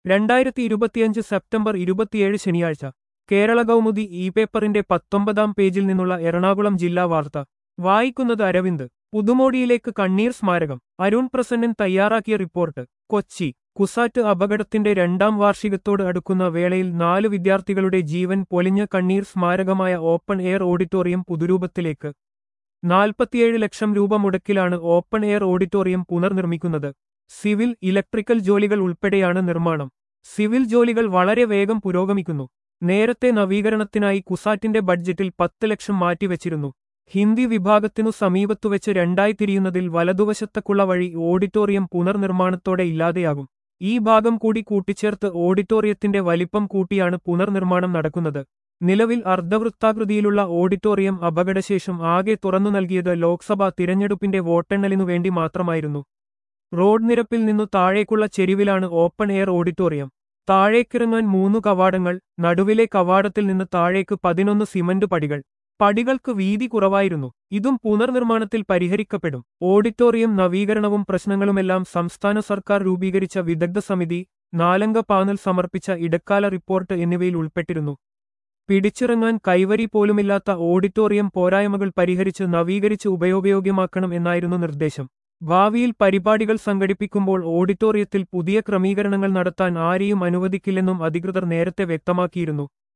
രണ്ടായിരത്തി ഇരുപത്തിയഞ്ച് സെപ്റ്റംബർ ഇരുപത്തിയേഴ് ശനിയാഴ്ച കേരള കൗമുദി ഇ പേപ്പറിന്റെ പത്തൊമ്പതാം പേജിൽ നിന്നുള്ള എറണാകുളം ജില്ലാ വാർത്ത വായിക്കുന്നത് അരവിന്ദ് പുതുമോടിയിലേക്ക് കണ്ണീർ സ്മാരകം അരുൺ പ്രസന്നൻ തയ്യാറാക്കിയ റിപ്പോർട്ട് കൊച്ചി കുസാറ്റ് അപകടത്തിന്റെ രണ്ടാം വാർഷികത്തോട് അടുക്കുന്ന വേളയിൽ നാല് വിദ്യാർത്ഥികളുടെ ജീവൻ പൊലിഞ്ഞ കണ്ണീർ സ്മാരകമായ ഓപ്പൺ എയർ ഓഡിറ്റോറിയം പുതുരൂപത്തിലേക്ക് നാൽപ്പത്തിയേഴ് ലക്ഷം രൂപ മുടക്കിലാണ് ഓപ്പൺ എയർ ഓഡിറ്റോറിയം പുനർനിർമ്മിക്കുന്നത് സിവിൽ ഇലക്ട്രിക്കൽ ജോലികൾ ഉൾപ്പെടെയാണ് നിർമ്മാണം സിവിൽ ജോലികൾ വളരെ വേഗം പുരോഗമിക്കുന്നു നേരത്തെ നവീകരണത്തിനായി കുസാറ്റിന്റെ ബഡ്ജറ്റിൽ പത്ത് ലക്ഷം മാറ്റിവെച്ചിരുന്നു ഹിന്ദി വിഭാഗത്തിനു സമീപത്തുവെച്ച് രണ്ടായി തിരിയുന്നതിൽ വലതുവശത്തേക്കുള്ള വഴി ഓഡിറ്റോറിയം പുനർനിർമ്മാണത്തോടെ ഇല്ലാതെയാകും ഈ ഭാഗം കൂടി കൂട്ടിച്ചേർത്ത് ഓഡിറ്റോറിയത്തിന്റെ വലിപ്പം കൂട്ടിയാണ് പുനർനിർമ്മാണം നടക്കുന്നത് നിലവിൽ അർദ്ധവൃത്താകൃതിയിലുള്ള ഓഡിറ്റോറിയം അപകടശേഷം ആകെ തുറന്നു നൽകിയത് ലോക്സഭാ തിരഞ്ഞെടുപ്പിന്റെ വോട്ടെണ്ണലിനു വേണ്ടി മാത്രമായിരുന്നു റോഡ് നിരപ്പിൽ നിന്നു താഴേക്കുള്ള ചെരിവിലാണ് ഓപ്പൺ എയർ ഓഡിറ്റോറിയം താഴേക്കിറങ്ങാൻ മൂന്നു കവാടങ്ങൾ നടുവിലെ കവാടത്തിൽ നിന്ന് താഴേക്ക് പതിനൊന്ന് സിമന്റ് പടികൾ പടികൾക്ക് വീതി കുറവായിരുന്നു ഇതും പുനർനിർമ്മാണത്തിൽ പരിഹരിക്കപ്പെടും ഓഡിറ്റോറിയം നവീകരണവും പ്രശ്നങ്ങളുമെല്ലാം സംസ്ഥാന സർക്കാർ രൂപീകരിച്ച വിദഗ്ധ സമിതി നാലംഗ പാനൽ സമർപ്പിച്ച ഇടക്കാല റിപ്പോർട്ട് എന്നിവയിൽ ഉൾപ്പെട്ടിരുന്നു പിടിച്ചിറങ്ങാൻ കൈവരി പോലുമില്ലാത്ത ഓഡിറ്റോറിയം പോരായ്മകൾ പരിഹരിച്ച് നവീകരിച്ച് ഉപയോഗയോഗ്യമാക്കണം എന്നായിരുന്നു നിർദ്ദേശം ഭാവിയിൽ പരിപാടികൾ സംഘടിപ്പിക്കുമ്പോൾ ഓഡിറ്റോറിയത്തിൽ പുതിയ ക്രമീകരണങ്ങൾ നടത്താൻ ആരെയും അനുവദിക്കില്ലെന്നും അധികൃതർ നേരത്തെ വ്യക്തമാക്കിയിരുന്നു